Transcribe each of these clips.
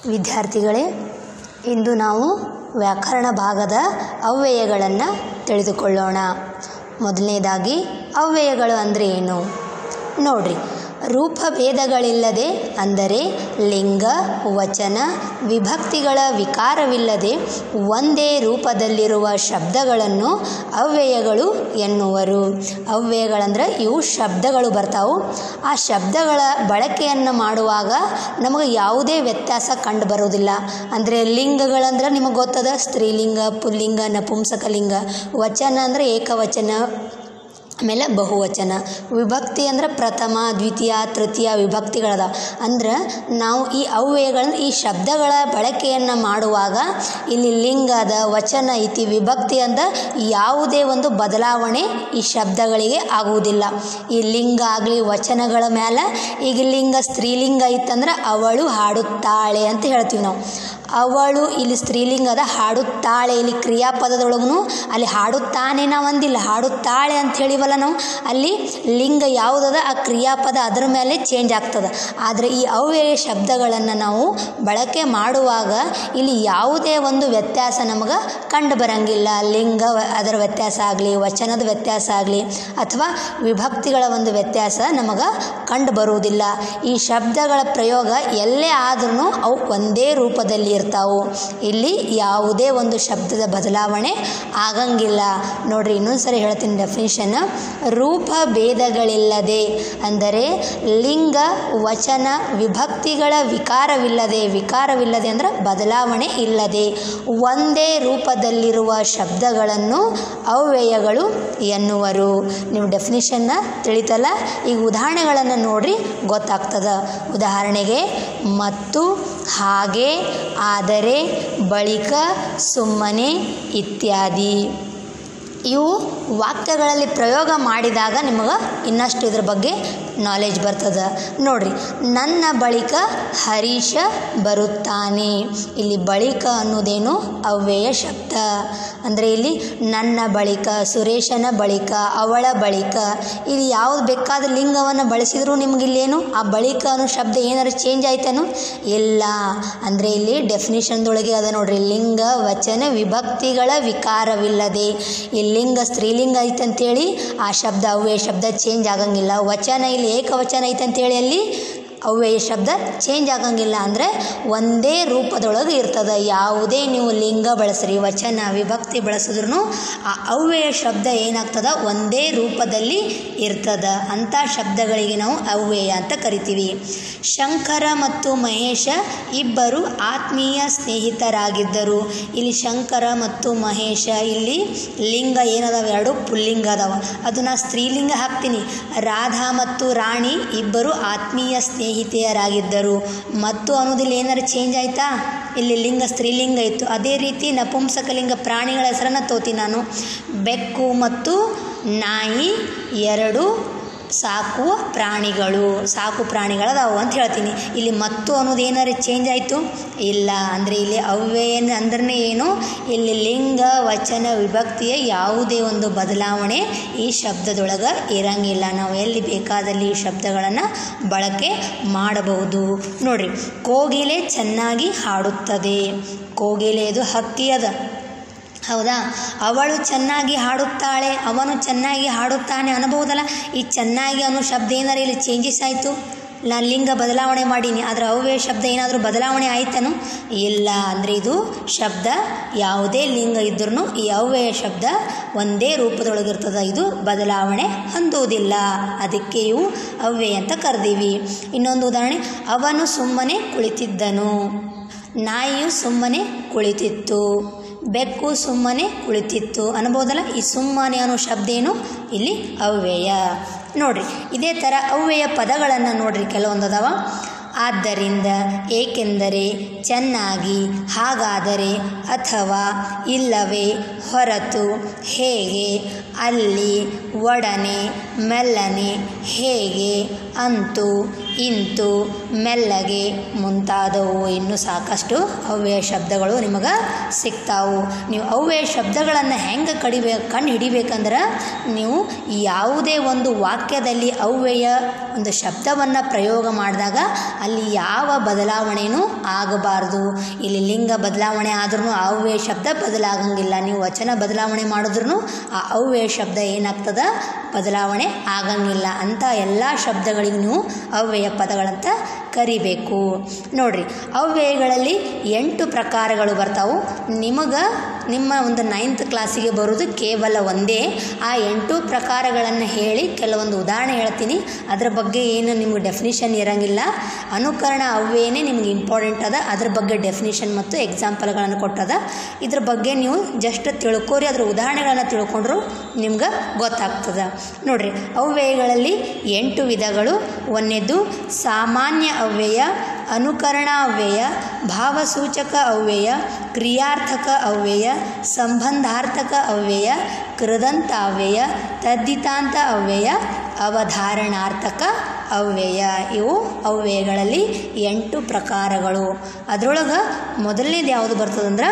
ವಿದ್ಯಾರ್ಥಿಗಳೇ ಇಂದು ನಾವು ವ್ಯಾಕರಣ ಭಾಗದ ಅವ್ಯಯಗಳನ್ನು ತಿಳಿದುಕೊಳ್ಳೋಣ ಮೊದಲನೇದಾಗಿ ಅವ್ಯಯಗಳು ಅಂದರೆ ಏನು ನೋಡ್ರಿ ರೂಪಭೇದಗಳಿಲ್ಲದೆ ಅಂದರೆ ಲಿಂಗ ವಚನ ವಿಭಕ್ತಿಗಳ ವಿಕಾರವಿಲ್ಲದೆ ಒಂದೇ ರೂಪದಲ್ಲಿರುವ ಶಬ್ದಗಳನ್ನು ಅವ್ಯಯಗಳು ಎನ್ನುವರು ಅವ್ಯಯಗಳಂದ್ರೆ ಇವು ಶಬ್ದಗಳು ಬರ್ತಾವು ಆ ಶಬ್ದಗಳ ಬಳಕೆಯನ್ನು ಮಾಡುವಾಗ ನಮಗೆ ಯಾವುದೇ ವ್ಯತ್ಯಾಸ ಕಂಡು ಬರೋದಿಲ್ಲ ಅಂದರೆ ಲಿಂಗಗಳಂದ್ರೆ ನಿಮಗೆ ಗೊತ್ತದ ಸ್ತ್ರೀಲಿಂಗ ಪುಲ್ಲಿಂಗ ನಪುಂಸಕಲಿಂಗ ವಚನ ಅಂದರೆ ಏಕವಚನ ಆಮೇಲೆ ಬಹುವಚನ ವಿಭಕ್ತಿ ಅಂದ್ರೆ ಪ್ರಥಮ ದ್ವಿತೀಯ ತೃತೀಯ ವಿಭಕ್ತಿಗಳದ ಅಂದ್ರೆ ನಾವು ಈ ಅವ್ಯಯಗಳನ್ನು ಈ ಶಬ್ದಗಳ ಬಳಕೆಯನ್ನು ಮಾಡುವಾಗ ಇಲ್ಲಿ ಲಿಂಗ ಅದ ವಚನ ಐತಿ ವಿಭಕ್ತಿ ಅಂದ ಯಾವುದೇ ಒಂದು ಬದಲಾವಣೆ ಈ ಶಬ್ದಗಳಿಗೆ ಆಗುವುದಿಲ್ಲ ಈ ಲಿಂಗ ಆಗಲಿ ವಚನಗಳ ಮೇಲೆ ಈಗ ಲಿಂಗ ಸ್ತ್ರೀಲಿಂಗ ಇತ್ತಂದ್ರೆ ಅವಳು ಹಾಡುತ್ತಾಳೆ ಅಂತ ಹೇಳ್ತೀವಿ ನಾವು ಅವಳು ಇಲ್ಲಿ ಸ್ತ್ರೀಲಿಂಗದ ಹಾಡುತ್ತಾಳೆ ಇಲ್ಲಿ ಕ್ರಿಯಾಪದದೊಳಗೂ ಅಲ್ಲಿ ಹಾಡುತ್ತಾನೆ ನಾವು ಅಂದಿಲ್ಲ ಹಾಡುತ್ತಾಳೆ ಅಂತ ಹೇಳಿವಲ್ಲ ನಾವು ಅಲ್ಲಿ ಲಿಂಗ ಯಾವುದದ ಆ ಕ್ರಿಯಾಪದ ಅದರ ಮೇಲೆ ಚೇಂಜ್ ಆಗ್ತದೆ ಆದರೆ ಈ ಅವ್ಯಯ ಶಬ್ದಗಳನ್ನು ನಾವು ಬಳಕೆ ಮಾಡುವಾಗ ಇಲ್ಲಿ ಯಾವುದೇ ಒಂದು ವ್ಯತ್ಯಾಸ ನಮಗೆ ಕಂಡು ಬರಂಗಿಲ್ಲ ಲಿಂಗ ವ- ಅದರ ವ್ಯತ್ಯಾಸ ಆಗಲಿ ವಚನದ ವ್ಯತ್ಯಾಸ ಆಗಲಿ ಅಥವಾ ವಿಭಕ್ತಿಗಳ ಒಂದು ವ್ಯತ್ಯಾಸ ನಮಗೆ ಕಂಡು ಬರುವುದಿಲ್ಲ ಈ ಶಬ್ದಗಳ ಪ್ರಯೋಗ ಎಲ್ಲೇ ಆದ್ರೂ ಅವು ಒಂದೇ ರೂಪದಲ್ಲಿ ಇರ್ತಾವು ಇಲ್ಲಿ ಯಾವುದೇ ಒಂದು ಶಬ್ದದ ಬದಲಾವಣೆ ಆಗಂಗಿಲ್ಲ ನೋಡ್ರಿ ಇನ್ನೊಂದು ಸರಿ ಹೇಳ್ತೀನಿ ಡೆಫಿನಿಷನ್ ರೂಪ ಭೇದಗಳಿಲ್ಲದೆ ಅಂದರೆ ಲಿಂಗ ವಚನ ವಿಭಕ್ತಿಗಳ ವಿಕಾರವಿಲ್ಲದೆ ವಿಕಾರವಿಲ್ಲದೆ ಅಂದ್ರೆ ಬದಲಾವಣೆ ಇಲ್ಲದೆ ಒಂದೇ ರೂಪದಲ್ಲಿರುವ ಶಬ್ದಗಳನ್ನು ಅವ್ಯಯಗಳು ಎನ್ನುವರು ನೀವು ಡೆಫಿನಿಷನ್ನ ತಿಳಿತಲ್ಲ ಈಗ ಉದಾಹರಣೆಗಳನ್ನು ನೋಡ್ರಿ ಗೊತ್ತಾಗ್ತದ ಉದಾಹರಣೆಗೆ ಮತ್ತು ಹಾಗೆ ಆದರೆ ಬಳಿಕ ಸುಮ್ಮನೆ ಇತ್ಯಾದಿ ಇವು ವಾಕ್ಯಗಳಲ್ಲಿ ಪ್ರಯೋಗ ಮಾಡಿದಾಗ ನಿಮಗೆ ಇನ್ನಷ್ಟು ಇದ್ರ ಬಗ್ಗೆ ನಾಲೆಜ್ ಬರ್ತದೆ ನೋಡ್ರಿ ನನ್ನ ಬಳಿಕ ಹರೀಶ ಬರುತ್ತಾನೆ ಇಲ್ಲಿ ಬಳಿಕ ಅನ್ನೋದೇನು ಅವ್ಯಯ ಶಬ್ದ ಅಂದರೆ ಇಲ್ಲಿ ನನ್ನ ಬಳಿಕ ಸುರೇಶನ ಬಳಿಕ ಅವಳ ಬಳಿಕ ಇಲ್ಲಿ ಯಾವ್ದು ಬೇಕಾದ ಲಿಂಗವನ್ನು ಬಳಸಿದ್ರು ನಿಮಗಿಲ್ಲೇನು ಆ ಬಳಿಕ ಅನ್ನೋ ಶಬ್ದ ಏನಾದ್ರು ಚೇಂಜ್ ಆಯ್ತೇನು ಇಲ್ಲ ಅಂದರೆ ಇಲ್ಲಿ ಡೆಫಿನಿಷನ್ದೊಳಗೆ ಅದ ನೋಡ್ರಿ ಲಿಂಗ ವಚನ ವಿಭಕ್ತಿಗಳ ವಿಕಾರವಿಲ್ಲದೆ ಈ ಲಿಂಗ ಸ್ತ್ರೀಲಿಂಗ ಐತಂತೇಳಿ ಆ ಶಬ್ದ ಅವ್ಯಯ ಶಬ್ದ ಚೇಂಜ್ ಆಗಂಗಿಲ್ಲ ವಚನ ಇಲ್ಲಿ ಏಕವಚನ ಐತಂತೇಳಿ ಅಲ್ಲಿ ಅವ್ಯಯ ಶಬ್ದ ಚೇಂಜ್ ಆಗಂಗಿಲ್ಲ ಅಂದರೆ ಒಂದೇ ರೂಪದೊಳಗೆ ಇರ್ತದೆ ಯಾವುದೇ ನೀವು ಲಿಂಗ ಬಳಸ್ರಿ ವಚನ ವಿಭಕ್ತಿ ಬಳಸಿದ್ರು ಆ ಅವ್ಯಯ ಶಬ್ದ ಏನಾಗ್ತದ ಒಂದೇ ರೂಪದಲ್ಲಿ ಇರ್ತದ ಅಂಥ ಶಬ್ದಗಳಿಗೆ ನಾವು ಅವ್ಯಯ ಅಂತ ಕರಿತೀವಿ ಶಂಕರ ಮತ್ತು ಮಹೇಶ ಇಬ್ಬರು ಆತ್ಮೀಯ ಸ್ನೇಹಿತರಾಗಿದ್ದರು ಇಲ್ಲಿ ಶಂಕರ ಮತ್ತು ಮಹೇಶ ಇಲ್ಲಿ ಲಿಂಗ ಏನದಾವ ಎರಡು ಪುಲ್ಲಿಂಗ ಅದಾವ ಅದು ನಾ ಸ್ತ್ರೀಲಿಂಗ ಹಾಕ್ತೀನಿ ರಾಧಾ ಮತ್ತು ರಾಣಿ ಇಬ್ಬರು ಆತ್ಮೀಯ ಸ್ನೇಹಿತೆಯರಾಗಿದ್ದರು ಮತ್ತು ಅನ್ನೋದಿಲ್ಲ ಏನಾರು ಚೇಂಜ್ ಆಯ್ತಾ ಇಲ್ಲಿ ಲಿಂಗ ಸ್ತ್ರೀಲಿಂಗ ಇತ್ತು ಅದೇ ರೀತಿ ನಪುಂಸಕಲಿಂಗ ಪ್ರಾಣಿಗಳ ಹೆಸರನ್ನು ತೋತೀನಿ ನಾನು ಬೆಕ್ಕು ಮತ್ತು ನಾಯಿ ಎರಡು ಸಾಕುವ ಪ್ರಾಣಿಗಳು ಸಾಕು ಪ್ರಾಣಿಗಳದಾವು ಅಂತ ಹೇಳ್ತೀನಿ ಇಲ್ಲಿ ಮತ್ತು ಅನ್ನೋದು ಏನಾರು ಚೇಂಜ್ ಆಯಿತು ಇಲ್ಲ ಅಂದರೆ ಇಲ್ಲಿ ಅವ್ಯಯ ಅಂದ್ರೆ ಏನು ಇಲ್ಲಿ ಲಿಂಗ ವಚನ ವಿಭಕ್ತಿಯ ಯಾವುದೇ ಒಂದು ಬದಲಾವಣೆ ಈ ಶಬ್ದದೊಳಗೆ ಇರಂಗಿಲ್ಲ ನಾವು ಎಲ್ಲಿ ಬೇಕಾದಲ್ಲಿ ಈ ಶಬ್ದಗಳನ್ನು ಬಳಕೆ ಮಾಡಬಹುದು ನೋಡ್ರಿ ಕೋಗಿಲೆ ಚೆನ್ನಾಗಿ ಹಾಡುತ್ತದೆ ಕೋಗಿಲೆ ಇದು ಹಕ್ಕಿ ಅದ ಹೌದಾ ಅವಳು ಚೆನ್ನಾಗಿ ಹಾಡುತ್ತಾಳೆ ಅವನು ಚೆನ್ನಾಗಿ ಹಾಡುತ್ತಾನೆ ಅನ್ನಬಹುದಲ್ಲ ಈ ಚೆನ್ನಾಗಿ ಅನ್ನೋ ಶಬ್ದ ಏನಾರು ಇಲ್ಲಿ ಚೇಂಜಸ್ ಆಯಿತು ನಾನು ಲಿಂಗ ಬದಲಾವಣೆ ಮಾಡೀನಿ ಆದರೆ ಅವ್ಯಯ ಶಬ್ದ ಏನಾದರೂ ಬದಲಾವಣೆ ಆಯ್ತನು ಇಲ್ಲ ಅಂದರೆ ಇದು ಶಬ್ದ ಯಾವುದೇ ಲಿಂಗ ಇದ್ರೂ ಈ ಅವ್ಯಯ ಶಬ್ದ ಒಂದೇ ರೂಪದೊಳಗಿರ್ತದೆ ಇದು ಬದಲಾವಣೆ ಹೊಂದುವುದಿಲ್ಲ ಅದಕ್ಕೆ ಇವು ಅವ್ಯಯ ಅಂತ ಕರೆದೀವಿ ಇನ್ನೊಂದು ಉದಾಹರಣೆ ಅವನು ಸುಮ್ಮನೆ ಕುಳಿತಿದ್ದನು ನಾಯಿಯು ಸುಮ್ಮನೆ ಕುಳಿತಿತ್ತು ಬೆಕ್ಕು ಸುಮ್ಮನೆ ಕುಳಿತಿತ್ತು ಅನ್ಬೋದಲ್ಲ ಈ ಸುಮ್ಮನೆ ಅನ್ನೋ ಶಬ್ದ ಏನು ಇಲ್ಲಿ ಅವ್ಯಯ ನೋಡ್ರಿ ಇದೇ ಥರ ಅವ್ಯಯ ಪದಗಳನ್ನು ನೋಡ್ರಿ ಕೆಲವೊಂದು ಅದಾವ ಆದ್ದರಿಂದ ಏಕೆಂದರೆ ಚೆನ್ನಾಗಿ ಹಾಗಾದರೆ ಅಥವಾ ಇಲ್ಲವೇ ಹೊರತು ಹೇಗೆ ಅಲ್ಲಿ ಒಡನೆ ಮೆಲ್ಲನೆ ಹೇಗೆ ಅಂತೂ ಇಂತು ಮೆಲ್ಲಗೆ ಮುಂತಾದವು ಇನ್ನೂ ಸಾಕಷ್ಟು ಅವ್ಯಯ ಶಬ್ದಗಳು ನಿಮಗೆ ಸಿಗ್ತಾವು ನೀವು ಅವ್ಯಯ ಶಬ್ದಗಳನ್ನು ಹೆಂಗೆ ಕಡಿಬೇಕು ಕಂಡು ಹಿಡಿಬೇಕಂದ್ರೆ ನೀವು ಯಾವುದೇ ಒಂದು ವಾಕ್ಯದಲ್ಲಿ ಅವ್ಯಯ ಒಂದು ಶಬ್ದವನ್ನು ಪ್ರಯೋಗ ಮಾಡಿದಾಗ ಅಲ್ಲಿ ಯಾವ ಬದಲಾವಣೆಯೂ ಆಗಬಾರ್ದು ಇಲ್ಲಿ ಲಿಂಗ ಬದಲಾವಣೆ ಆದ್ರೂ ಅವ್ಯಯ ಶಬ್ದ ಬದಲಾಗಂಗಿಲ್ಲ ನೀವು ವಚನ ಬದಲಾವಣೆ ಮಾಡಿದ್ರೂ ಆ ಅವ್ಯಯ ಶಬ್ದ ಏನಾಗ್ತದ ಬದಲಾವಣೆ ಆಗಂಗಿಲ್ಲ ಅಂತ ಎಲ್ಲ ಶಬ್ದಗಳಿಗೆ ನೀವು ಅವ್ಯಯ ಪದಗಳಂತ ಕರಿಬೇಕು ನೋಡ್ರಿ ಅವ್ಯಯಗಳಲ್ಲಿ ಎಂಟು ಪ್ರಕಾರಗಳು ಬರ್ತಾವು ನಿಮಗೆ ನಿಮ್ಮ ಒಂದು ನೈನ್ತ್ ಕ್ಲಾಸಿಗೆ ಬರೋದು ಕೇವಲ ಒಂದೇ ಆ ಎಂಟು ಪ್ರಕಾರಗಳನ್ನು ಹೇಳಿ ಕೆಲವೊಂದು ಉದಾಹರಣೆ ಹೇಳ್ತೀನಿ ಅದರ ಬಗ್ಗೆ ಏನು ನಿಮ್ಗೆ ಡೆಫಿನಿಷನ್ ಇರಂಗಿಲ್ಲ ಅನುಕರಣ ಅವ್ಯಯನೇ ನಿಮ್ಗೆ ಇಂಪಾರ್ಟೆಂಟ್ ಅದ ಅದ್ರ ಬಗ್ಗೆ ಡೆಫಿನಿಷನ್ ಮತ್ತು ಎಕ್ಸಾಂಪಲ್ಗಳನ್ನು ಕೊಟ್ಟದ ಇದ್ರ ಬಗ್ಗೆ ನೀವು ಜಸ್ಟ್ ತಿಳ್ಕೊರಿ ಅದ್ರ ಉದಾಹರಣೆಗಳನ್ನು ತಿಳ್ಕೊಂಡ್ರು ನಿಮ್ಗೆ ಗೊತ್ತಾಗ್ತದೆ ನೋಡ್ರಿ ಅವ್ಯಯಗಳಲ್ಲಿ ಎಂಟು ವಿಧಗಳು ಒಂದನೇದು ಸಾಮಾನ್ಯ ಅವ್ಯಯ ಅನುಕರಣ ಅವ್ಯಯ ಭಾವಸೂಚಕ ಅವ್ಯಯ ಕ್ರಿಯಾರ್ಥಕ ಅವ್ಯಯ ಸಂಬಂಧಾರ್ಥಕ ಅವ್ಯಯ ಕೃದಂತಾವ್ಯಯ ತದ್ದಿತಾಂತ ಅವ್ಯಯ ಅವಧಾರಣಾರ್ಥಕ ಅವ್ಯಯ ಇವು ಅವ್ಯಯಗಳಲ್ಲಿ ಎಂಟು ಪ್ರಕಾರಗಳು ಅದರೊಳಗೆ ಮೊದಲನೇದು ಯಾವುದು ಬರ್ತದಂದ್ರೆ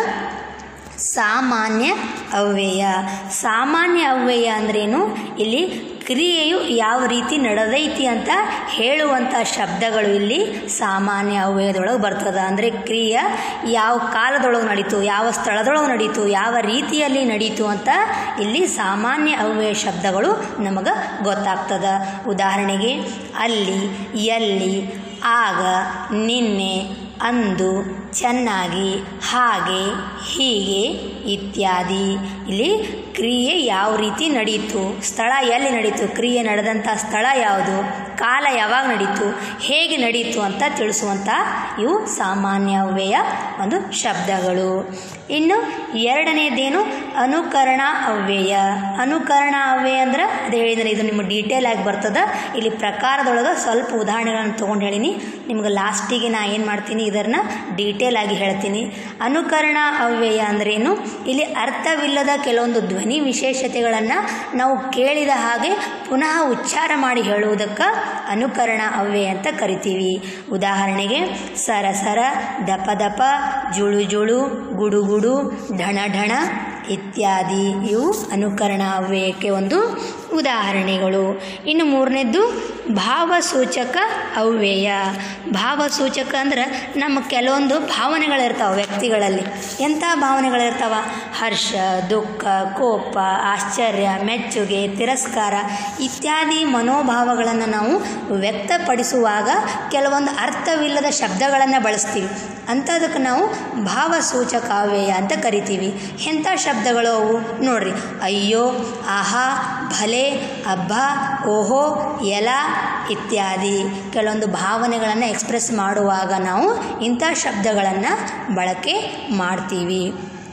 ಸಾಮಾನ್ಯ ಅವ್ಯಯ ಸಾಮಾನ್ಯ ಅವ್ಯಯ ಅಂದ್ರೇನು ಇಲ್ಲಿ ಕ್ರಿಯೆಯು ಯಾವ ರೀತಿ ನಡೆದೈತಿ ಅಂತ ಹೇಳುವಂಥ ಶಬ್ದಗಳು ಇಲ್ಲಿ ಸಾಮಾನ್ಯ ಅವ್ಯಯದೊಳಗೆ ಬರ್ತದೆ ಅಂದರೆ ಕ್ರಿಯೆ ಯಾವ ಕಾಲದೊಳಗೆ ನಡೀತು ಯಾವ ಸ್ಥಳದೊಳಗೆ ನಡೀತು ಯಾವ ರೀತಿಯಲ್ಲಿ ನಡೀತು ಅಂತ ಇಲ್ಲಿ ಸಾಮಾನ್ಯ ಅವ್ಯಯ ಶಬ್ದಗಳು ನಮಗೆ ಗೊತ್ತಾಗ್ತದೆ ಉದಾಹರಣೆಗೆ ಅಲ್ಲಿ ಎಲ್ಲಿ ಆಗ ನಿನ್ನೆ ಅಂದು ಚೆನ್ನಾಗಿ ಹಾಗೆ ಹೀಗೆ ಇತ್ಯಾದಿ ಇಲ್ಲಿ ಕ್ರಿಯೆ ಯಾವ ರೀತಿ ನಡೀತು ಸ್ಥಳ ಎಲ್ಲಿ ನಡೀತು ಕ್ರಿಯೆ ನಡೆದಂಥ ಸ್ಥಳ ಯಾವುದು ಕಾಲ ಯಾವಾಗ ನಡೀತು ಹೇಗೆ ನಡೀತು ಅಂತ ತಿಳಿಸುವಂಥ ಇವು ಸಾಮಾನ್ಯ ಅವ್ಯಯ ಒಂದು ಶಬ್ದಗಳು ಇನ್ನು ಎರಡನೇದೇನು ಅನುಕರಣ ಅವ್ಯಯ ಅನುಕರಣ ಅವ್ಯಯ ಅಂದ್ರೆ ಅದು ಹೇಳಿದ್ರೆ ಇದು ನಿಮ್ಮ ಡೀಟೇಲ್ ಆಗಿ ಬರ್ತದೆ ಇಲ್ಲಿ ಪ್ರಕಾರದೊಳಗೆ ಸ್ವಲ್ಪ ಉದಾಹರಣೆಗಳನ್ನು ತೊಗೊಂಡು ಹೇಳೀನಿ ನಿಮ್ಗೆ ಲಾಸ್ಟಿಗೆ ನಾ ಏನು ಮಾಡ್ತೀನಿ ಇದನ್ನು ಡೀಟೇಲ್ ಆಗಿ ಹೇಳ್ತೀನಿ ಅನುಕರಣ ಅವ್ಯಯ ಅಂದ್ರೇನು ಇಲ್ಲಿ ಅರ್ಥವಿಲ್ಲದ ಕೆಲವೊಂದು ಧ್ವನಿ ವಿಶೇಷತೆಗಳನ್ನು ನಾವು ಕೇಳಿದ ಹಾಗೆ ಪುನಃ ಉಚ್ಚಾರ ಮಾಡಿ ಹೇಳುವುದಕ್ಕೆ ಅನುಕರಣ ಅವ್ಯಯ ಅಂತ ಕರಿತೀವಿ ಉದಾಹರಣೆಗೆ ಸರ ಸರ ದಪ ದಪ ಜುಳು ಜುಳು ಗುಡು ಗುಡು ಢಣ ಢಣ ಇತ್ಯಾದಿ ಇವು ಅನುಕರಣ ಅವ್ಯಯಕ್ಕೆ ಒಂದು ಉದಾಹರಣೆಗಳು ಇನ್ನು ಮೂರನೇದ್ದು ಭಾವಸೂಚಕ ಅವ್ಯಯ ಭಾವಸೂಚಕ ಅಂದ್ರೆ ನಮ್ಮ ಕೆಲವೊಂದು ಭಾವನೆಗಳಿರ್ತಾವೆ ವ್ಯಕ್ತಿಗಳಲ್ಲಿ ಎಂಥ ಭಾವನೆಗಳಿರ್ತಾವ ಹರ್ಷ ದುಃಖ ಕೋಪ ಆಶ್ಚರ್ಯ ಮೆಚ್ಚುಗೆ ತಿರಸ್ಕಾರ ಇತ್ಯಾದಿ ಮನೋಭಾವಗಳನ್ನು ನಾವು ವ್ಯಕ್ತಪಡಿಸುವಾಗ ಕೆಲವೊಂದು ಅರ್ಥವಿಲ್ಲದ ಶಬ್ದಗಳನ್ನು ಬಳಸ್ತೀವಿ ಅಂಥದಕ್ಕೆ ನಾವು ಭಾವಸೂಚಕ ಅವ್ಯಯ ಅಂತ ಕರಿತೀವಿ ಎಂಥ ಶಬ್ದಗಳು ಅವು ನೋಡ್ರಿ ಅಯ್ಯೋ ಆಹಾ ಭಲೆ ಅಬ್ಬ ಓಹೋ ಎಲ ಇತ್ಯಾದಿ ಕೆಲವೊಂದು ಭಾವನೆಗಳನ್ನು ಎಕ್ಸ್ಪ್ರೆಸ್ ಮಾಡುವಾಗ ನಾವು ಇಂಥ ಶಬ್ದಗಳನ್ನು ಬಳಕೆ ಮಾಡ್ತೀವಿ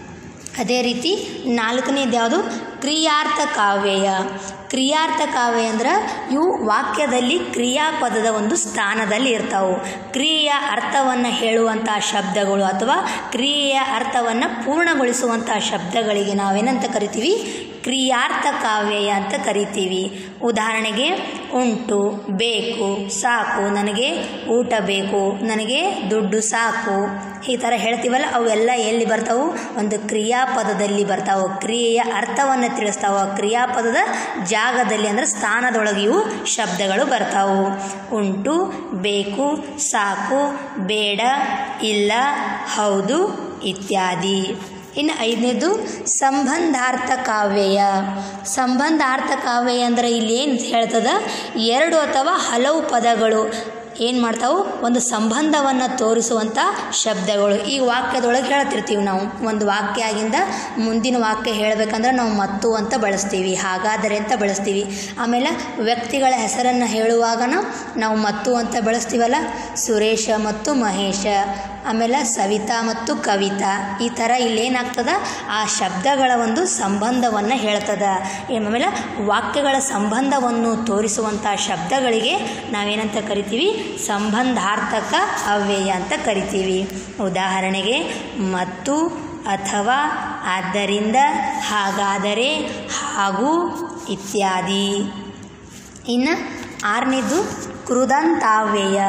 ಅದೇ ರೀತಿ ನಾಲ್ಕನೇದು ಯಾವುದು ಕ್ರಿಯಾರ್ಥ ಕಾವ್ಯಯ ಕ್ರಿಯಾರ್ಥ ಕಾವ್ಯ ಅಂದ್ರೆ ಇವು ವಾಕ್ಯದಲ್ಲಿ ಕ್ರಿಯಾಪದದ ಒಂದು ಸ್ಥಾನದಲ್ಲಿ ಇರ್ತಾವು ಕ್ರಿಯೆಯ ಅರ್ಥವನ್ನು ಹೇಳುವಂಥ ಶಬ್ದಗಳು ಅಥವಾ ಕ್ರಿಯೆಯ ಅರ್ಥವನ್ನು ಪೂರ್ಣಗೊಳಿಸುವಂಥ ಶಬ್ದಗಳಿಗೆ ನಾವೇನಂತ ಕರಿತೀವಿ ಕ್ರಿಯಾರ್ಥ ಕಾವ್ಯಯ ಅಂತ ಕರಿತೀವಿ ಉದಾಹರಣೆಗೆ ಉಂಟು ಬೇಕು ಸಾಕು ನನಗೆ ಊಟ ಬೇಕು ನನಗೆ ದುಡ್ಡು ಸಾಕು ಈ ಥರ ಹೇಳ್ತೀವಲ್ಲ ಅವೆಲ್ಲ ಎಲ್ಲಿ ಬರ್ತಾವು ಒಂದು ಕ್ರಿಯಾಪದದಲ್ಲಿ ಬರ್ತಾವೆ ಕ್ರಿಯೆಯ ಅರ್ಥವನ್ನು ತಿಳಿಸ್ತಾವ ಕ್ರಿಯಾಪದದ ಜಾಗದಲ್ಲಿ ಅಂದರೆ ಸ್ಥಾನದೊಳಗೆ ಇವು ಶಬ್ದಗಳು ಬರ್ತಾವು ಉಂಟು ಬೇಕು ಸಾಕು ಬೇಡ ಇಲ್ಲ ಹೌದು ಇತ್ಯಾದಿ ಇನ್ನು ಐದನೇದು ಸಂಬಂಧಾರ್ಥ ಕಾವ್ಯಯ ಸಂಬಂಧಾರ್ಥ ಕಾವ್ಯಯ ಅಂದರೆ ಇಲ್ಲಿ ಏನು ಹೇಳ್ತದ ಎರಡು ಅಥವಾ ಹಲವು ಪದಗಳು ಏನು ಮಾಡ್ತಾವು ಒಂದು ಸಂಬಂಧವನ್ನು ತೋರಿಸುವಂಥ ಶಬ್ದಗಳು ಈ ವಾಕ್ಯದೊಳಗೆ ಹೇಳ್ತಿರ್ತೀವಿ ನಾವು ಒಂದು ವಾಕ್ಯ ಆಗಿಂದ ಮುಂದಿನ ವಾಕ್ಯ ಹೇಳಬೇಕಂದ್ರೆ ನಾವು ಮತ್ತು ಅಂತ ಬಳಸ್ತೀವಿ ಹಾಗಾದರೆ ಅಂತ ಬಳಸ್ತೀವಿ ಆಮೇಲೆ ವ್ಯಕ್ತಿಗಳ ಹೆಸರನ್ನು ಹೇಳುವಾಗನ ನಾವು ಮತ್ತು ಅಂತ ಬಳಸ್ತೀವಲ್ಲ ಸುರೇಶ ಮತ್ತು ಮಹೇಶ ಆಮೇಲೆ ಸವಿತಾ ಮತ್ತು ಕವಿತಾ ಈ ಥರ ಇಲ್ಲೇನಾಗ್ತದ ಆ ಶಬ್ದಗಳ ಒಂದು ಸಂಬಂಧವನ್ನು ಹೇಳ್ತದ ಆಮೇಲೆ ವಾಕ್ಯಗಳ ಸಂಬಂಧವನ್ನು ತೋರಿಸುವಂಥ ಶಬ್ದಗಳಿಗೆ ನಾವೇನಂತ ಕರಿತೀವಿ ಸಂಬಂಧಾರ್ಥಕ ಅವ್ಯಯ ಅಂತ ಕರಿತೀವಿ ಉದಾಹರಣೆಗೆ ಮತ್ತು ಅಥವಾ ಆದ್ದರಿಂದ ಹಾಗಾದರೆ ಹಾಗೂ ಇತ್ಯಾದಿ ಇನ್ನು ಆರನೇದು ಕೃದಂತಾವ್ಯಯ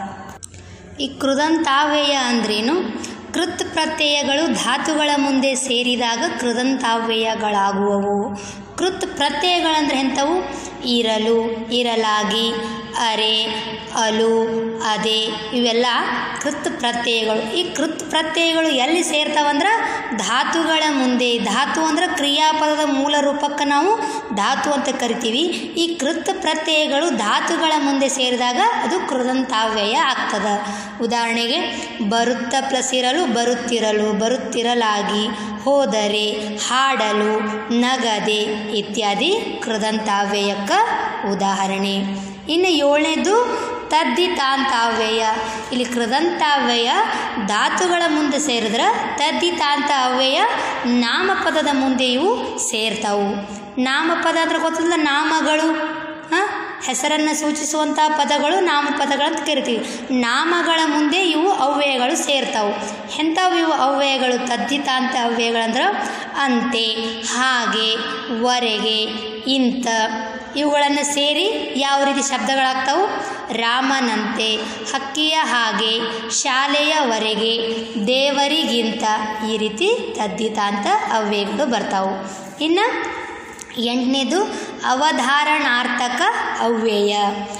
ಈ ಕೃದಂತಾವ್ಯಯ ಅಂದ್ರೇನು ಕೃತ್ ಪ್ರತ್ಯಯಗಳು ಧಾತುಗಳ ಮುಂದೆ ಸೇರಿದಾಗ ಕೃದಂತಾವ್ಯಯಗಳಾಗುವವು ಕೃತ್ ಪ್ರತ್ಯಯಗಳಂದ್ರೆ ಎಂಥವು ಇರಲು ಇರಲಾಗಿ ಅರೆ ಅಲು ಅದೆ ಇವೆಲ್ಲ ಕೃತ್ ಪ್ರತ್ಯಯಗಳು ಈ ಕೃತ್ ಪ್ರತ್ಯಯಗಳು ಎಲ್ಲಿ ಸೇರ್ತಾವಂದ್ರೆ ಧಾತುಗಳ ಮುಂದೆ ಧಾತು ಅಂದ್ರೆ ಕ್ರಿಯಾಪದದ ಮೂಲ ರೂಪಕ್ಕೆ ನಾವು ಧಾತು ಅಂತ ಕರಿತೀವಿ ಈ ಕೃತ್ ಪ್ರತ್ಯಯಗಳು ಧಾತುಗಳ ಮುಂದೆ ಸೇರಿದಾಗ ಅದು ಕೃದಂತಾವ್ಯಯ ಆಗ್ತದೆ ಉದಾಹರಣೆಗೆ ಬರುತ್ತ ಪ್ಲಸ್ ಇರಲು ಬರುತ್ತಿರಲು ಬರುತ್ತಿರಲಾಗಿ ಹೋದರೆ ಹಾಡಲು ನಗದೆ ಇತ್ಯಾದಿ ಕೃದಂತಾವ್ಯಯಕ್ಕೆ ಉದಾಹರಣೆ ಇನ್ನು ಏಳನೇದು ತದ್ದಿತಾಂತಾವ್ಯಯ ಇಲ್ಲಿ ಕೃದಂತಾವ್ಯಯ ಧಾತುಗಳ ಮುಂದೆ ಸೇರಿದ್ರೆ ತದ್ದಿತಾಂತ ಅವ್ಯಯ ನಾಮಪದದ ಮುಂದೆಯೂ ಸೇರ್ತಾವು ನಾಮಪದ ಅಂದ್ರೆ ಗೊತ್ತಿಲ್ಲ ನಾಮಗಳು ಹಾಂ ಹೆಸರನ್ನು ಸೂಚಿಸುವಂಥ ಪದಗಳು ನಾಮಪದಗಳಂತ ಕರಿತೀವಿ ನಾಮಗಳ ಮುಂದೆ ಇವು ಅವ್ಯಯಗಳು ಸೇರ್ತಾವು ಎಂಥವು ಇವು ಅವ್ಯಯಗಳು ತದ್ದಿತಾಂತ ಅವ್ಯಯಗಳಂದ್ರೆ ಅಂತೆ ಹಾಗೆ ವರೆಗೆ ಇಂಥ ಇವುಗಳನ್ನು ಸೇರಿ ಯಾವ ರೀತಿ ಶಬ್ದಗಳಾಗ್ತಾವು ರಾಮನಂತೆ ಹಕ್ಕಿಯ ಹಾಗೆ ಶಾಲೆಯವರೆಗೆ ದೇವರಿಗಿಂತ ಈ ರೀತಿ ತದ್ದಿತಾಂತ ಅವ್ಯಯಗಳು ಬರ್ತಾವು ಇನ್ನು ಎಂಟನೇದು ಅವಧಾರಣಾರ್ಥಕ ಅವ್ಯಯ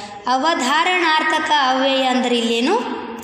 ಅವಧಾರಣಾರ್ಥಕ ಅವ್ಯಯ ಅಂದರೆ ಇಲ್ಲೇನು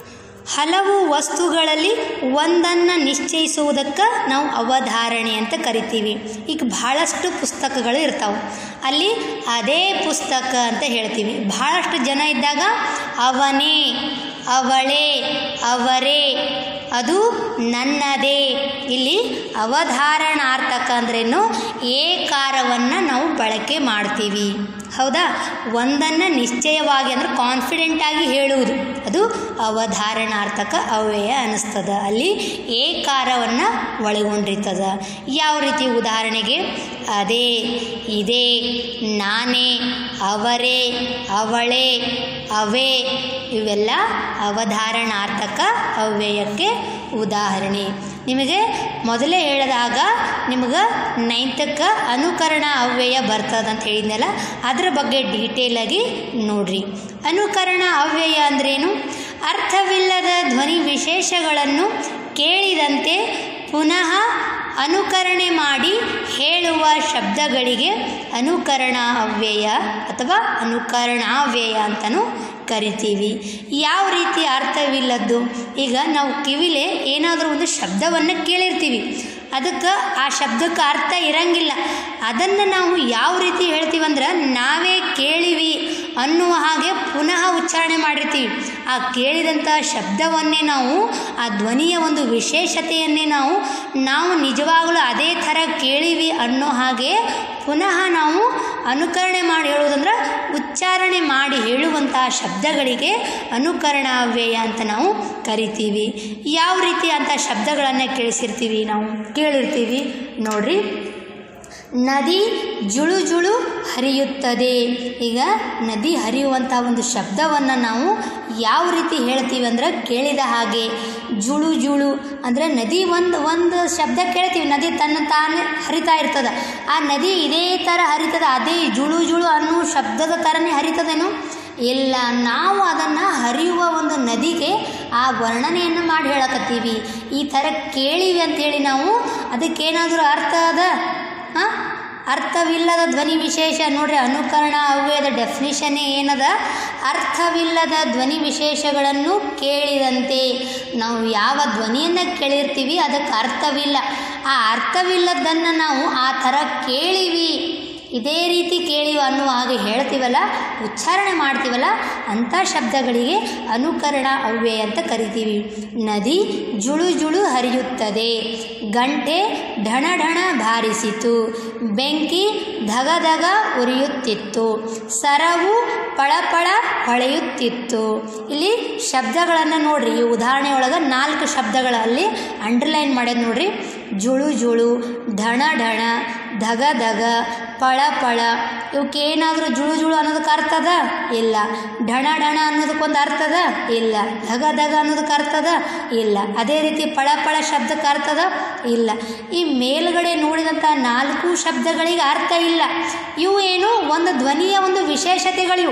ಹಲವು ವಸ್ತುಗಳಲ್ಲಿ ಒಂದನ್ನು ನಿಶ್ಚಯಿಸುವುದಕ್ಕೆ ನಾವು ಅವಧಾರಣೆ ಅಂತ ಕರಿತೀವಿ ಈಗ ಬಹಳಷ್ಟು ಪುಸ್ತಕಗಳು ಇರ್ತಾವೆ ಅಲ್ಲಿ ಅದೇ ಪುಸ್ತಕ ಅಂತ ಹೇಳ್ತೀವಿ ಬಹಳಷ್ಟು ಜನ ಇದ್ದಾಗ ಅವನೇ ಅವಳೇ ಅವರೇ ಅದು ನನ್ನದೇ ಇಲ್ಲಿ ಅವಧಾರಣಾರ್ಥಕ ಅಂದ್ರೇನು ಏಕಾರವನ್ನು ನಾವು ಬಳಕೆ ಮಾಡ್ತೀವಿ ಹೌದಾ ಒಂದನ್ನು ನಿಶ್ಚಯವಾಗಿ ಅಂದರೆ ಕಾನ್ಫಿಡೆಂಟಾಗಿ ಹೇಳುವುದು ಅದು ಅವಧಾರಣಾರ್ಥಕ ಅವ್ಯಯ ಅನ್ನಿಸ್ತದ ಅಲ್ಲಿ ಏಕಾರವನ್ನು ಒಳಗೊಂಡಿರ್ತದ ಯಾವ ರೀತಿ ಉದಾಹರಣೆಗೆ ಅದೇ ಇದೇ ನಾನೇ ಅವರೇ ಅವಳೇ ಅವೇ ಇವೆಲ್ಲ ಅವಧಾರಣಾರ್ಥಕ ಅವ್ಯಯಕ್ಕೆ ಉದಾಹರಣೆ ನಿಮಗೆ ಮೊದಲೇ ಹೇಳಿದಾಗ ನಿಮಗೆ ನೈನ್ತಕ್ಕೆ ಅನುಕರಣ ಅವ್ಯಯ ಬರ್ತದೆ ಅಂತ ಹೇಳಿದ್ನಲ್ಲ ಅದರ ಬಗ್ಗೆ ಡೀಟೇಲಾಗಿ ನೋಡ್ರಿ ಅನುಕರಣ ಅವ್ಯಯ ಅಂದ್ರೇನು ಅರ್ಥವಿಲ್ಲದ ಧ್ವನಿ ವಿಶೇಷಗಳನ್ನು ಕೇಳಿದಂತೆ ಪುನಃ ಅನುಕರಣೆ ಮಾಡಿ ಹೇಳುವ ಶಬ್ದಗಳಿಗೆ ಅನುಕರಣ ಅವ್ಯಯ ಅಥವಾ ಅನುಕರಣಾವ್ಯಯ ಅಂತಲೂ ಕರಿತೀವಿ ಯಾವ ರೀತಿ ಅರ್ಥವಿಲ್ಲದ್ದು ಈಗ ನಾವು ಕಿವಿಲೆ ಏನಾದರೂ ಒಂದು ಶಬ್ದವನ್ನು ಕೇಳಿರ್ತೀವಿ ಅದಕ್ಕೆ ಆ ಶಬ್ದಕ್ಕೆ ಅರ್ಥ ಇರಂಗಿಲ್ಲ ಅದನ್ನು ನಾವು ಯಾವ ರೀತಿ ಹೇಳ್ತೀವಂದ್ರೆ ನಾವೇ ಕೇಳಿವಿ ಅನ್ನುವ ಹಾಗೆ ಪುನಃ ಉಚ್ಚಾರಣೆ ಮಾಡಿರ್ತೀವಿ ಆ ಕೇಳಿದಂಥ ಶಬ್ದವನ್ನೇ ನಾವು ಆ ಧ್ವನಿಯ ಒಂದು ವಿಶೇಷತೆಯನ್ನೇ ನಾವು ನಾವು ನಿಜವಾಗಲೂ ಅದೇ ಥರ ಕೇಳಿವಿ ಅನ್ನೋ ಹಾಗೆ ಪುನಃ ನಾವು ಅನುಕರಣೆ ಮಾಡಿ ಹೇಳುವುದಂದ್ರೆ ಉಚ್ಚಾರಣೆ ಮಾಡಿ ಹೇಳುವಂತಹ ಶಬ್ದಗಳಿಗೆ ಅನುಕರಣಾವ್ಯಯ ಅಂತ ನಾವು ಕರಿತೀವಿ ಯಾವ ರೀತಿ ಅಂಥ ಶಬ್ದಗಳನ್ನು ಕೇಳಿಸಿರ್ತೀವಿ ನಾವು ಕೇಳಿರ್ತೀವಿ ನೋಡ್ರಿ ನದಿ ಜುಳು ಜುಳು ಹರಿಯುತ್ತದೆ ಈಗ ನದಿ ಹರಿಯುವಂಥ ಒಂದು ಶಬ್ದವನ್ನು ನಾವು ಯಾವ ರೀತಿ ಹೇಳ್ತೀವಿ ಅಂದ್ರೆ ಕೇಳಿದ ಹಾಗೆ ಜುಳು ಜುಳು ಅಂದರೆ ನದಿ ಒಂದು ಒಂದು ಶಬ್ದ ಕೇಳ್ತೀವಿ ನದಿ ತನ್ನ ತಾನೇ ಹರಿತಾ ಇರ್ತದೆ ಆ ನದಿ ಇದೇ ಥರ ಹರಿತದ ಅದೇ ಜುಳು ಜುಳು ಅನ್ನೋ ಶಬ್ದದ ಥರನೇ ಹರಿತದೇನು ಇಲ್ಲ ನಾವು ಅದನ್ನು ಹರಿಯುವ ಒಂದು ನದಿಗೆ ಆ ವರ್ಣನೆಯನ್ನು ಮಾಡಿ ಹೇಳಕತ್ತೀವಿ ಈ ಥರ ಕೇಳಿವಿ ಅಂತೇಳಿ ನಾವು ಅದಕ್ಕೇನಾದರೂ ಅರ್ಥ ಅದ ಹಾಂ ಅರ್ಥವಿಲ್ಲದ ಧ್ವನಿ ವಿಶೇಷ ನೋಡ್ರಿ ಅನುಕರಣ ಅವ್ಯಯದ ಡೆಫಿನಿಷನ್ನೇ ಏನದ ಅರ್ಥವಿಲ್ಲದ ಧ್ವನಿ ವಿಶೇಷಗಳನ್ನು ಕೇಳಿದಂತೆ ನಾವು ಯಾವ ಧ್ವನಿಯನ್ನು ಕೇಳಿರ್ತೀವಿ ಅದಕ್ಕೆ ಅರ್ಥವಿಲ್ಲ ಆ ಅರ್ಥವಿಲ್ಲದನ್ನು ನಾವು ಆ ಥರ ಕೇಳಿವಿ ಇದೇ ರೀತಿ ಕೇಳಿವ ಅನ್ನುವ ಹಾಗೆ ಹೇಳ್ತೀವಲ್ಲ ಉಚ್ಚಾರಣೆ ಮಾಡ್ತೀವಲ್ಲ ಅಂಥ ಶಬ್ದಗಳಿಗೆ ಅನುಕರಣ ಅವ್ಯಯ ಅಂತ ಕರಿತೀವಿ ನದಿ ಜುಳು ಜುಳು ಹರಿಯುತ್ತದೆ ಗಂಟೆ ಢಣ ಢಣ ಬಾರಿಸಿತು ಬೆಂಕಿ ಧಗ ಧಗ ಉರಿಯುತ್ತಿತ್ತು ಸರವು ಪಳಪಳ ಹೊಳೆಯುತ್ತಿತ್ತು ಇಲ್ಲಿ ಶಬ್ದಗಳನ್ನು ನೋಡ್ರಿ ಈ ಉದಾಹರಣೆ ಒಳಗೆ ನಾಲ್ಕು ಶಬ್ದಗಳಲ್ಲಿ ಅಂಡರ್ಲೈನ್ ಮಾಡ್ಯದ ನೋಡ್ರಿ ಜುಳು ಜುಳು ಢಣ ಢಣ ಧಗ ಧಗ ಪಳ ಪಳ ಇವಕ್ಕೆ ಏನಾದರೂ ಜುಳು ಜುಳು ಅನ್ನೋದಕ್ಕೆ ಅರ್ಥ ಅದ ಇಲ್ಲ ಢಣ ಢಣ ಅನ್ನೋದಕ್ಕೊಂದು ಅರ್ಥ ಅದ ಇಲ್ಲ ಧಗ ಧಗ ಅನ್ನೋದಕ್ಕೆ ಅರ್ಥ ಅದ ಇಲ್ಲ ಅದೇ ರೀತಿ ಪಳ ಪಳ ಶಬ್ದಕ್ಕೆ ಅರ್ಥ ಅದ ಇಲ್ಲ ಈ ಮೇಲ್ಗಡೆ ನೋಡಿದಂಥ ನಾಲ್ಕು ಶಬ್ದಗಳಿಗೆ ಅರ್ಥ ಇಲ್ಲ ಇವು ಏನು ಒಂದು ಧ್ವನಿಯ ಒಂದು ವಿಶೇಷತೆಗಳಿವು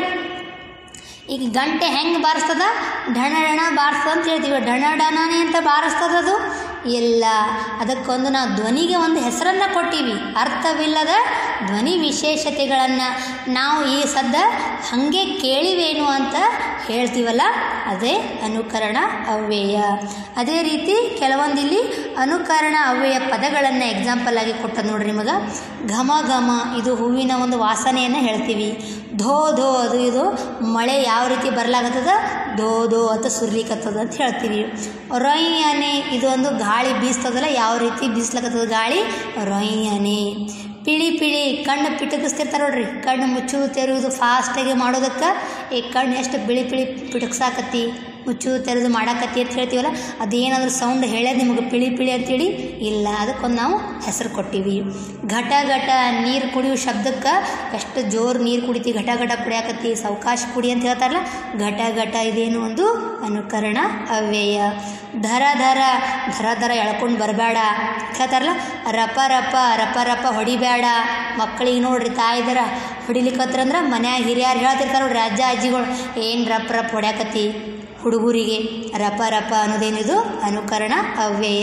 ಈಗ ಗಂಟೆ ಹೆಂಗೆ ಬಾರಿಸ್ತದ ಢಣ ಢಣ ಬಾರಿಸ್ತದ ಅಂತ ಹೇಳ್ತೀವಿ ಢಣ ಢಣನೆ ಅಂತ ಬಾರಿಸ್ತದ ಅದು ಇಲ್ಲ ಅದಕ್ಕೊಂದು ನಾವು ಧ್ವನಿಗೆ ಒಂದು ಹೆಸರನ್ನು ಕೊಟ್ಟಿವಿ ಅರ್ಥವಿಲ್ಲದ ಧ್ವನಿ ವಿಶೇಷತೆಗಳನ್ನು ನಾವು ಈ ಸದ್ದ ಹಾಗೆ ಕೇಳಿವೇನು ಅಂತ ಹೇಳ್ತೀವಲ್ಲ ಅದೇ ಅನುಕರಣ ಅವ್ಯಯ ಅದೇ ರೀತಿ ಕೆಲವೊಂದಿಲ್ಲಿ ಅನುಕರಣ ಅವ್ಯಯ ಪದಗಳನ್ನು ಎಕ್ಸಾಂಪಲ್ ಆಗಿ ಕೊಟ್ಟದ್ದು ನೋಡ್ರಿ ನಿಮಗೆ ಘಮ ಘಮ ಇದು ಹೂವಿನ ಒಂದು ವಾಸನೆಯನ್ನು ಹೇಳ್ತೀವಿ ಧೋ ಧೋ ಅದು ಇದು ಮಳೆ ಯಾವ ರೀತಿ ಬರ್ಲಾಗತ್ತದ ಧೋ ಧೋ ಅಂತ ಸುರ್ಲಿಕತ್ತದ ಅಂತ ಹೇಳ್ತೀವಿ ರೊಯ್ಯನೆ ಇದು ಒಂದು ಗಾಳಿ ಬೀಸ್ತದಲ್ಲ ಯಾವ ರೀತಿ ಬೀಸ್ಲಕತ್ತದ ಗಾಳಿ ರೊಯ್ಯನೆ ಪಿಳಿ ಪಿಳಿ ಕಣ್ಣು ಪಿಟಕಿಸ್ತಿರ್ತಾರೆ ನೋಡ್ರಿ ಕಣ್ಣು ಮುಚ್ಚುವುದು ತೆರೆಯುವುದು ಫಾಸ್ಟಾಗಿ ಮಾಡೋದಕ್ಕೆ ಈ ಕಣ್ಣು ಎಷ್ಟು ಬಿಳಿ ಪಿಳಿ ಪಿಟಕ್ಸಾಕತ್ತಿ ಮುಚ್ಚುವುದು ತೆರೆದು ಮಾಡಾಕತ್ತಿ ಅಂತ ಹೇಳ್ತೀವಲ್ಲ ಅದೇನಾದ್ರೂ ಸೌಂಡ್ ಹೇಳ್ಯದ ನಿಮಗೆ ಪಿಳಿ ಪಿಳಿ ಅಂತೇಳಿ ಇಲ್ಲ ಅದಕ್ಕೊಂದು ನಾವು ಹೆಸರು ಕೊಟ್ಟಿವಿ ಘಟ ಘಟ ನೀರು ಕುಡಿಯೋ ಶಬ್ದಕ್ಕೆ ಎಷ್ಟು ಜೋರು ನೀರು ಕುಡಿತಿ ಘಟ ಘಟ ಕುಡಿಯಾಕತ್ತಿ ಸಾವಕಾಶ ಕುಡಿ ಅಂತ ಹೇಳ್ತಾರಲ್ಲ ಘಟ ಘಟ ಇದೇನು ಒಂದು ಅನುಕರಣ ಅವ್ಯಯ ಧರ ಧರ ಧರ ಧರ ಎಳ್ಕೊಂಡು ಬರಬೇಡ ಹೇಳ್ತಾರಲ್ಲ ರಪ ರಪ ರಪ ರಪ ಹೊಡಿಬೇಡ ಮಕ್ಕಳಿಗೆ ನೋಡ್ರಿ ತಾಯಿದರ ಹೊಡಿಲಿಕ್ಕತ್ರಂದ್ರೆ ಮನ್ಯಾಗ ಹಿರಿಯರು ಹೇಳ್ತಿರ್ತಾರೆ ನೋಡ್ರಿ ಅಜ್ಜ ಅಜ್ಜಿಗಳು ಏನು ರಪ್ ರಪ್ ಹೊಡ್ಯಾಕತ್ತಿ ಹುಡುಗರಿಗೆ ರಪ ರಪ ಅನ್ನೋದೇನಿದು ಅನುಕರಣ ಅವ್ಯಯ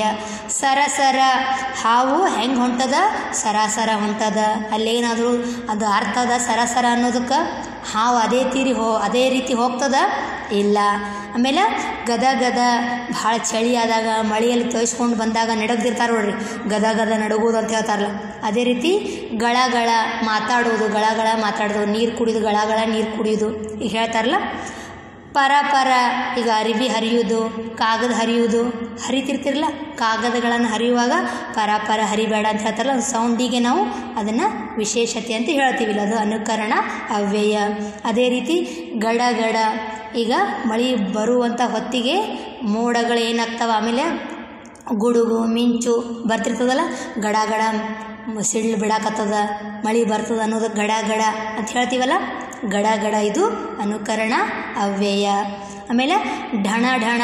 ಸರಸರ ಹಾವು ಹೆಂಗೆ ಹೊಂಟದ ಸರಾಸರ ಹೊಂಟದ ಅಲ್ಲೇನಾದರೂ ಅದು ಅರ್ಥದ ಸರಸರ ಅನ್ನೋದಕ್ಕೆ ಹಾವು ಅದೇ ತೀರಿ ಹೋ ಅದೇ ರೀತಿ ಹೋಗ್ತದ ಇಲ್ಲ ಆಮೇಲೆ ಗದ ಗದ ಭಾಳ ಚಳಿ ಆದಾಗ ಮಳೆಯಲ್ಲಿ ತೋಯಿಸ್ಕೊಂಡು ಬಂದಾಗ ನಡಗ್ದಿರ್ತಾರೆ ನೋಡ್ರಿ ಗದ ಗದ ನಡಗೋದು ಅಂತ ಹೇಳ್ತಾರಲ್ಲ ಅದೇ ರೀತಿ ಗಳ ಗಳ ಮಾತಾಡೋದು ಗಳ ಗಳ ಮಾತಾಡೋದು ನೀರು ಕುಡಿಯೋದು ಗಳ ಗಳ ನೀರು ಕುಡಿಯೋದು ಈಗ ಹೇಳ್ತಾರಲ್ಲ ಪರ ಪರ ಈಗ ಅರಿವಿ ಹರಿಯೋದು ಕಾಗದ ಹರಿಯೋದು ಹರಿತಿರ್ತಿರಲ್ಲ ಕಾಗದಗಳನ್ನು ಹರಿಯುವಾಗ ಪರ ಪರ ಹರಿಬೇಡ ಅಂತ ಹೇಳ್ತಾರಲ್ಲ ಒಂದು ಸೌಂಡಿಗೆ ನಾವು ಅದನ್ನು ವಿಶೇಷತೆ ಅಂತ ಹೇಳ್ತೀವಿಲ್ಲ ಅದು ಅನುಕರಣ ಅವ್ಯಯ ಅದೇ ರೀತಿ ಗಡ ಗಡ ಈಗ ಮಳೆ ಬರುವಂಥ ಹೊತ್ತಿಗೆ ಮೋಡಗಳು ಏನಾಗ್ತವೆ ಆಮೇಲೆ ಗುಡುಗು ಮಿಂಚು ಬರ್ತಿರ್ತದಲ್ಲ ಗಡ ಗಡ ಸಿಳ್ಳು ಬಿಡಾಕತ್ತದ ಮಳೆ ಬರ್ತದ ಅನ್ನೋದು ಗಡ ಗಡ ಅಂತ ಹೇಳ್ತೀವಲ್ಲ ಗಡ ಗಡ ಇದು ಅನುಕರಣ ಅವ್ಯಯ ಆಮೇಲೆ ಢಣ ಢಣ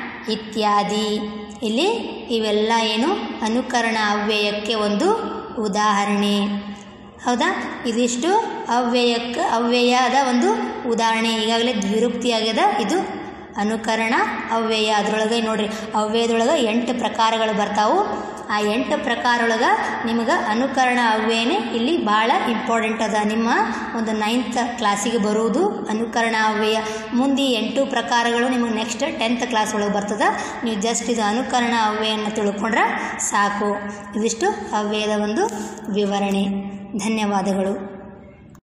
ಇತ್ಯಾದಿ ಇಲ್ಲಿ ಇವೆಲ್ಲ ಏನು ಅನುಕರಣ ಅವ್ಯಯಕ್ಕೆ ಒಂದು ಉದಾಹರಣೆ ಹೌದಾ ಇದಿಷ್ಟು ಅವ್ಯಯಕ್ಕೆ ಅವ್ಯಯದ ಒಂದು ಉದಾಹರಣೆ ಈಗಾಗಲೇ ದ್ವಿರುಕ್ತಿ ಆಗ್ಯದ ಇದು ಅನುಕರಣ ಅವ್ಯಯ ಅದರೊಳಗೆ ನೋಡ್ರಿ ಅವ್ಯಯದೊಳಗೆ ಎಂಟು ಪ್ರಕಾರಗಳು ಬರ್ತಾವು ಆ ಎಂಟು ಪ್ರಕಾರೊಳಗೆ ನಿಮಗೆ ಅನುಕರಣ ಅವ್ಯಯನೇ ಇಲ್ಲಿ ಭಾಳ ಇಂಪಾರ್ಟೆಂಟ್ ಅದ ನಿಮ್ಮ ಒಂದು ನೈನ್ತ್ ಕ್ಲಾಸಿಗೆ ಬರುವುದು ಅನುಕರಣ ಅವ್ಯಯ ಮುಂದೆ ಈ ಎಂಟು ಪ್ರಕಾರಗಳು ನಿಮಗೆ ನೆಕ್ಸ್ಟ್ ಟೆಂತ್ ಕ್ಲಾಸ್ ಒಳಗೆ ಬರ್ತದೆ ನೀವು ಜಸ್ಟ್ ಇದು ಅನುಕರಣ ಅವ್ಯಯನ್ನು ತಿಳ್ಕೊಂಡ್ರೆ ಸಾಕು ಇದಿಷ್ಟು ಅವ್ಯಯದ ಒಂದು ವಿವರಣೆ ಧನ್ಯವಾದಗಳು